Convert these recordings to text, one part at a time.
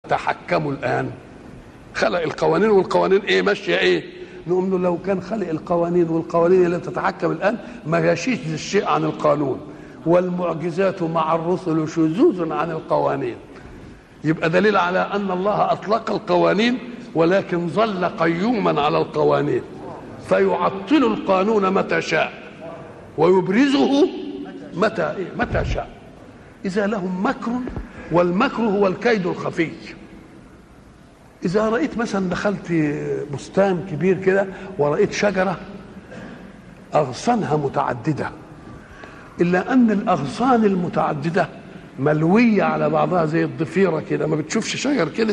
تتحكموا الان خلق القوانين والقوانين ايه ماشيه ايه نقول له لو كان خلق القوانين والقوانين اللي تتحكم الان ما يشيش الشيء عن القانون والمعجزات مع الرسل شذوذ عن القوانين يبقى دليل على ان الله اطلق القوانين ولكن ظل قيوما على القوانين فيعطل القانون متى شاء ويبرزه متى إيه؟ متى شاء اذا لهم مكر والمكر هو الكيد الخفي اذا رايت مثلا دخلت بستان كبير كده ورأيت شجره اغصانها متعدده الا ان الاغصان المتعدده ملويه على بعضها زي الضفيره كده ما بتشوفش شجر كده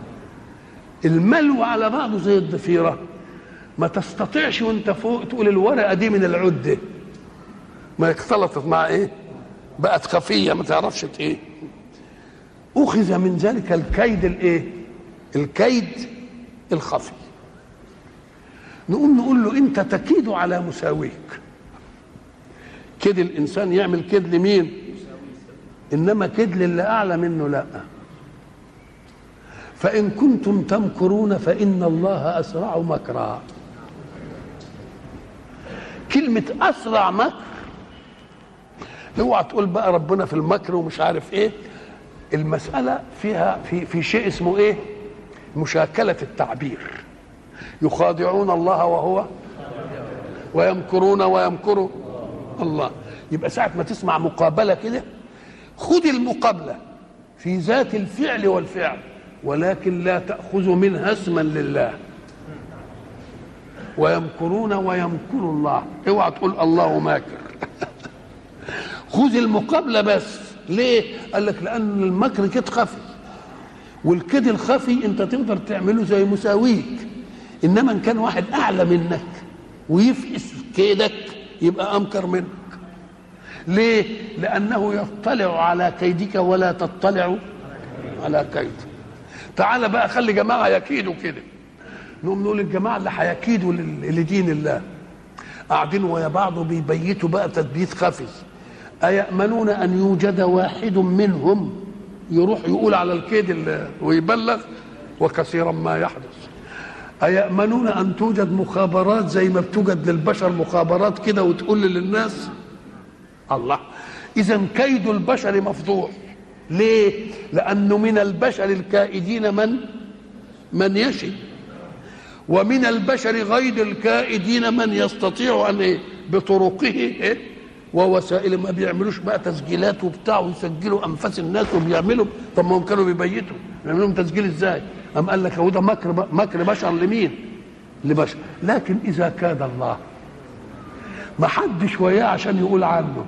الملو على بعضه زي الضفيره ما تستطيعش وانت فوق تقول الورقه دي من العده ما اختلطت مع ايه بقت خفيه ما تعرفش ايه اخذ من ذلك الكيد الايه الكيد الخفي نقوم نقول له انت تكيد على مساويك كيد الانسان يعمل كيد لمين انما كيد للي اعلى منه لا فان كنتم تمكرون فان الله اسرع مكرا كلمه اسرع مكر اوعى تقول بقى ربنا في المكر ومش عارف ايه المساله فيها في في شيء اسمه ايه مشاكله التعبير يخادعون الله وهو ويمكرون ويمكر الله يبقى ساعه ما تسمع مقابله كده خذ المقابله في ذات الفعل والفعل ولكن لا تاخذ منها اسما لله ويمكرون ويمكر الله اوعى تقول الله ماكر خذ المقابله بس ليه قال لك لان المكر كده خفي والكيد الخفي انت تقدر تعمله زي مساويك انما ان كان واحد اعلى منك ويفقس كيدك يبقى امكر منك ليه لانه يطلع على كيدك ولا تطلع على كيده تعال بقى خلي جماعه يكيدوا كده نقوم نقول الجماعه اللي هيكيدوا لدين الله قاعدين ويا بعض بيبيتوا بقى تثبيت خفي أيأمنون أن يوجد واحد منهم يروح يقول على الكيد ويبلغ وكثيرا ما يحدث أيأمنون أن توجد مخابرات زي ما بتوجد للبشر مخابرات كده وتقول للناس الله إذا كيد البشر مفضوح ليه؟ لأنه من البشر الكائدين من من يشي ومن البشر غير الكائدين من يستطيع أن إيه؟ بطرقه إيه؟ ووسائل ما بيعملوش بقى تسجيلات وبتاع ويسجلوا انفاس الناس وبيعملوا طب ما هم كانوا بيبيتوا يعملوا لهم تسجيل ازاي؟ قام قال لك هو ده مكر مكر بشر لمين؟ لبشر لكن اذا كاد الله ما حدش وياه عشان يقول عنه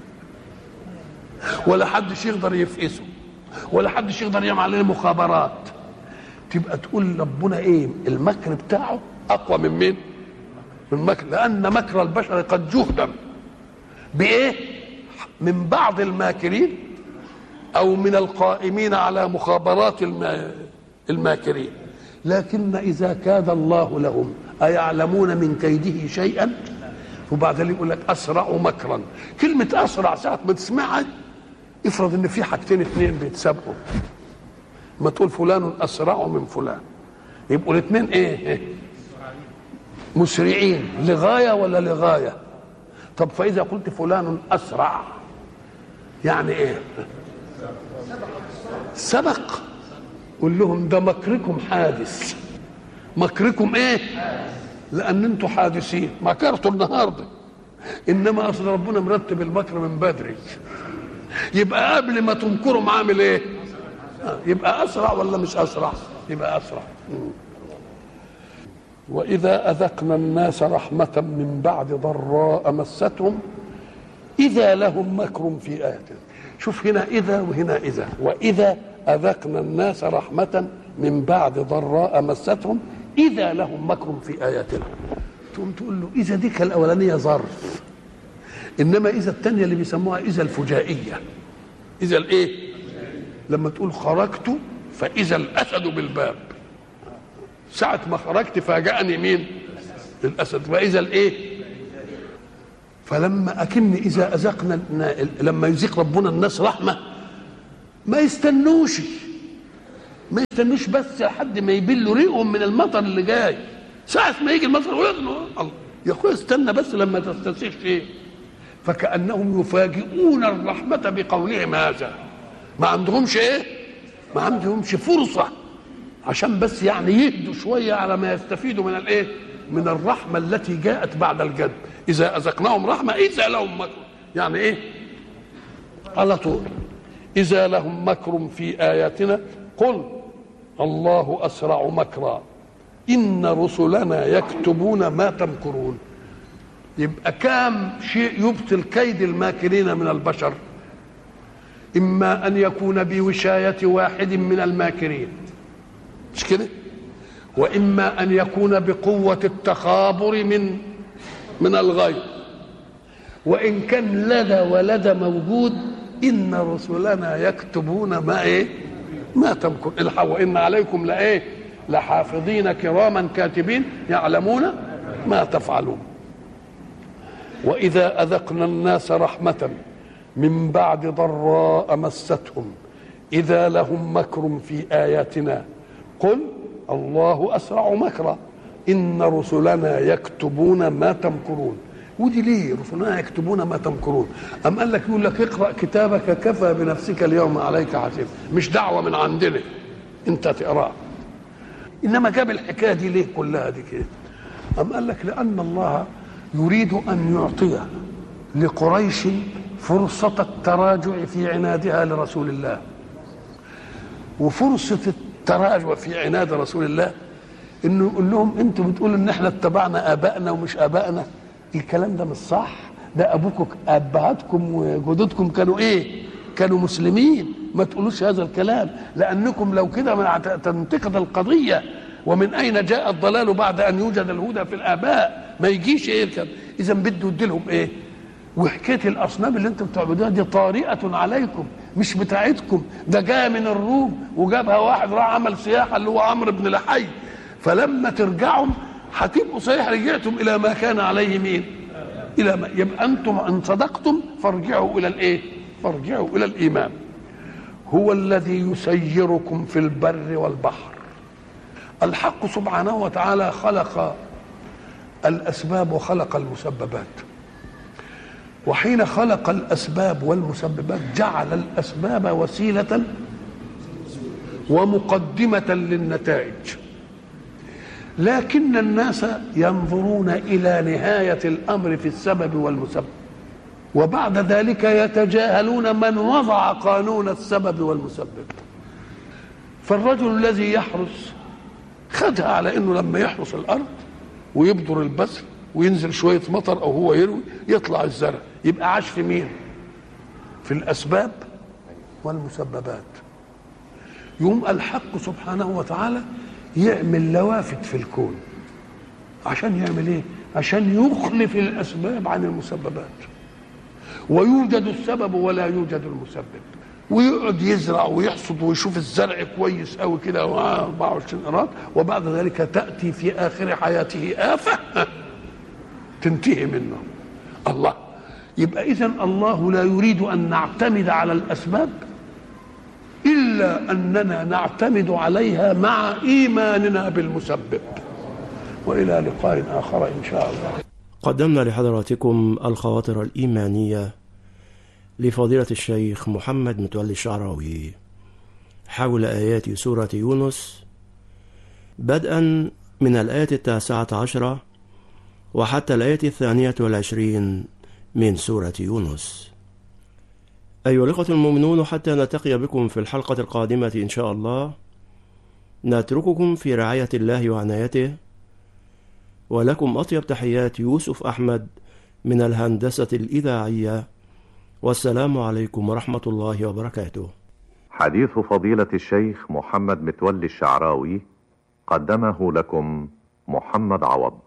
ولا حدش يقدر يفقسه ولا حدش يقدر يعمل عليه مخابرات تبقى تقول ربنا ايه المكر بتاعه اقوى من مين؟ من مكر لان مكر البشر قد جهدم بايه من بعض الماكرين او من القائمين على مخابرات الماكرين لكن اذا كاد الله لهم ايعلمون من كيده شيئا وبعدين يقول لك اسرع مكرا كلمه اسرع ساعه ما تسمعها افرض ان في حاجتين اثنين بيتسابقوا ما تقول فلان اسرع من فلان يبقوا الاثنين ايه مسرعين لغايه ولا لغايه طب فاذا قلت فلان اسرع يعني ايه سبق قول لهم ده مكركم حادث مكركم ايه لان انتوا حادثين مكرتوا النهارده انما اصل ربنا مرتب المكر من بدري يبقى قبل ما تنكروا عامل ايه يبقى اسرع ولا مش اسرع يبقى اسرع واذا اذقنا الناس رحمه من بعد ضراء مستهم اذا لهم مكر في اياتنا شوف هنا اذا وهنا اذا واذا اذقنا الناس رحمه من بعد ضراء مستهم اذا لهم مكر في اياتنا تقوم تقول له اذا دي الاولانيه ظرف انما اذا الثانيه اللي بيسموها اذا الفجائيه اذا الايه لما تقول خرجت فاذا الاسد بالباب ساعة ما خرجت فاجأني مين؟ الأسد وإذا الإيه؟ فلما أكن إذا أذقنا لما يذيق ربنا الناس رحمة ما يستنوش ما يستنوش بس لحد ما يبلوا ريقهم من المطر اللي جاي ساعة ما يجي المطر ويغنوا الله يا اخويا استنى بس لما تستنسخ ايه فكأنهم يفاجئون الرحمة بقولهم هذا ما عندهمش ايه ما عندهمش فرصة عشان بس يعني يهدوا شوية على ما يستفيدوا من الايه من الرحمة التي جاءت بعد الجد إذا أذقناهم رحمة إذا لهم مكر يعني إيه على طول إذا لهم مكر في آياتنا قل الله أسرع مكرا إن رسلنا يكتبون ما تمكرون يبقى كام شيء يبطل كيد الماكرين من البشر إما أن يكون بوشاية واحد من الماكرين مش كده وإما أن يكون بقوة التخابر من من الغير وإن كان لدى ولدى موجود إن رسلنا يكتبون ما إيه ما تمكر الحق وإن عليكم لإيه لحافظين كراما كاتبين يعلمون ما تفعلون وإذا أذقنا الناس رحمة من بعد ضراء مستهم إذا لهم مكر في آياتنا قل الله أسرع مكرا إن رسلنا يكتبون ما تمكرون ودي ليه رسلنا يكتبون ما تمكرون أم قال لك يقول لك اقرأ كتابك كفى بنفسك اليوم عليك حسيب مش دعوة من عندنا انت تقرأ إنما جاب الحكاية دي ليه كلها دي كده أم قال لك لأن الله يريد أن يعطي لقريش فرصة التراجع في عنادها لرسول الله وفرصة التراجع في عناد رسول الله انه يقول لهم انتوا بتقولوا ان احنا اتبعنا ابائنا ومش ابائنا الكلام ده مش صح ده ابوكم ابهاتكم وجدودكم كانوا ايه كانوا مسلمين ما تقولوش هذا الكلام لانكم لو كده تنتقد القضيه ومن اين جاء الضلال بعد ان يوجد الهدى في الاباء ما يجيش ايه الكلام اذا بده يديلهم ايه وحكايه الاصنام اللي انتم بتعبدوها دي طارئه عليكم مش بتاعتكم ده جاء من الروم وجابها واحد راح عمل سياحه اللي هو عمرو بن لحي فلما ترجعوا هتبقوا صحيح رجعتم الى ما كان عليه مين؟ الى ما يبقى انتم ان صدقتم فارجعوا الى الايه؟ فارجعوا الى الايمان. هو الذي يسيركم في البر والبحر. الحق سبحانه وتعالى خلق الاسباب وخلق المسببات. وحين خلق الاسباب والمسببات جعل الاسباب وسيله ومقدمه للنتائج. لكن الناس ينظرون الى نهايه الامر في السبب والمسبب وبعد ذلك يتجاهلون من وضع قانون السبب والمسبب فالرجل الذي يحرس خدها على انه لما يحرس الارض ويبذر البذر وينزل شويه مطر او هو يروي يطلع الزرع يبقى عاش في مين في الاسباب والمسببات يوم الحق سبحانه وتعالى يعمل لوافت في الكون عشان يعمل ايه عشان يخلف الاسباب عن المسببات ويوجد السبب ولا يوجد المسبب ويقعد يزرع ويحصد ويشوف الزرع كويس قوي كده 24 قراط وبعد ذلك تاتي في اخر حياته افه تنتهي منه الله يبقى اذا الله لا يريد ان نعتمد على الاسباب الا اننا نعتمد عليها مع ايماننا بالمسبب والى لقاء اخر ان شاء الله قدمنا لحضراتكم الخواطر الايمانيه لفضيله الشيخ محمد متولي الشعراوي حول ايات سوره يونس بدءا من الايه التاسعه عشره وحتى الايه الثانيه والعشرين من سوره يونس أيها الإخوة المؤمنون حتى نلتقي بكم في الحلقة القادمة إن شاء الله نترككم في رعاية الله وعنايته ولكم أطيب تحيات يوسف أحمد من الهندسة الإذاعية والسلام عليكم ورحمة الله وبركاته حديث فضيلة الشيخ محمد متولي الشعراوي قدمه لكم محمد عوض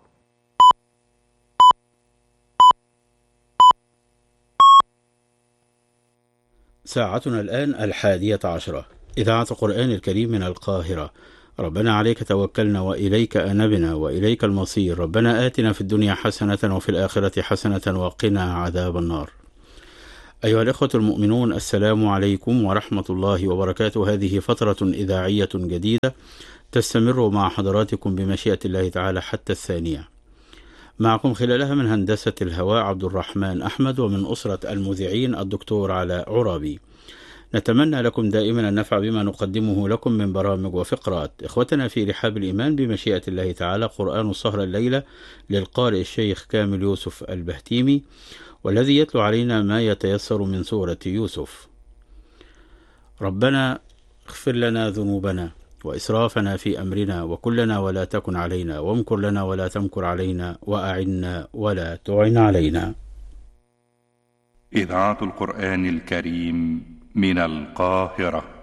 ساعتنا الآن الحادية عشرة إذاعة القرآن الكريم من القاهرة ربنا عليك توكلنا وإليك أنبنا وإليك المصير ربنا آتنا في الدنيا حسنة وفي الآخرة حسنة وقنا عذاب النار أيها الإخوة المؤمنون السلام عليكم ورحمة الله وبركاته هذه فترة إذاعية جديدة تستمر مع حضراتكم بمشيئة الله تعالى حتى الثانية معكم خلالها من هندسة الهواء عبد الرحمن أحمد ومن أسرة المذيعين الدكتور علاء عرابي نتمنى لكم دائما النفع بما نقدمه لكم من برامج وفقرات إخوتنا في رحاب الإيمان بمشيئة الله تعالى قرآن السهرة الليلة للقارئ الشيخ كامل يوسف البهتيمي والذي يتلو علينا ما يتيسر من سورة يوسف ربنا اغفر لنا ذنوبنا وإسرافنا في أمرنا وكلنا ولا تكن علينا وامكر لنا ولا تمكر علينا وأعنا ولا تعن علينا إذاعة القرآن الكريم من القاهرة